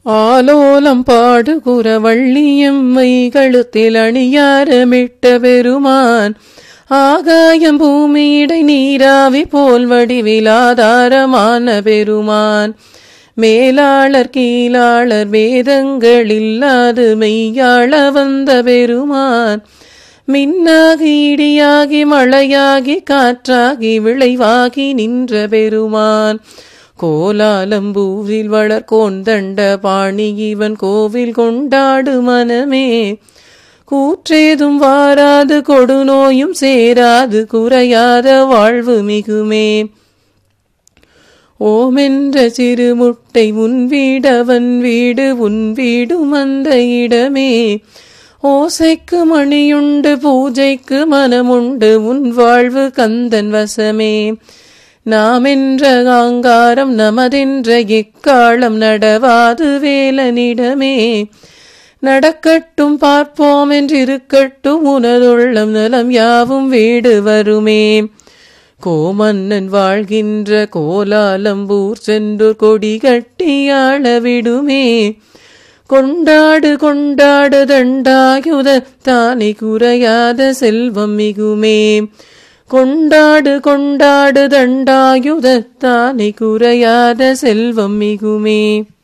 ஆலோலம் பாடுகுற வள்ளியம்மை கழுத்தில் அணியாரமிட்ட பெருமான் ஆகாயம் பூமியிடை நீராவி போல் வடிவிலாதாரமான பெருமான் மேலாளர் கீழாளர் வேதங்கள் இல்லாது மெய்யாள வந்த பெருமான் மின்னாகி இடியாகி மழையாகி காற்றாகி விளைவாகி நின்ற பெருமான் கோலாலம்பூவில் வளர்கோன் தண்ட பாணி இவன் கோவில் கொண்டாடு மனமே கூற்றேதும் வாராது கொடுநோயும் சேராது குறையாத வாழ்வு மிகுமே ஓமென்ற சிறுமுட்டை உன் வீடவன் வீடு உன் வீடும் அந்த இடமே ஓசைக்கு மணியுண்டு பூஜைக்கு மனமுண்டு உன் வாழ்வு கந்தன் வசமே நாம் என்ற ஆங்காரம் நமதென்ற இக்காலம் நடவாது வேலனிடமே நடக்கட்டும் பார்ப்போம் என்றிருக்கட்டும் உனதுள்ளம் நலம் யாவும் வீடு வருமே கோமன்னன் வாழ்கின்ற கோலாலம்பூர் சென்றோர் கொடி கட்டியாள விடுமே கொண்டாடு கொண்டாடு தண்டாயுத தானே குறையாத செல்வம் மிகுமே கொண்டாடு கொண்டாடு தண்டாயுத தானே குறையாத செல்வம் மிகுமே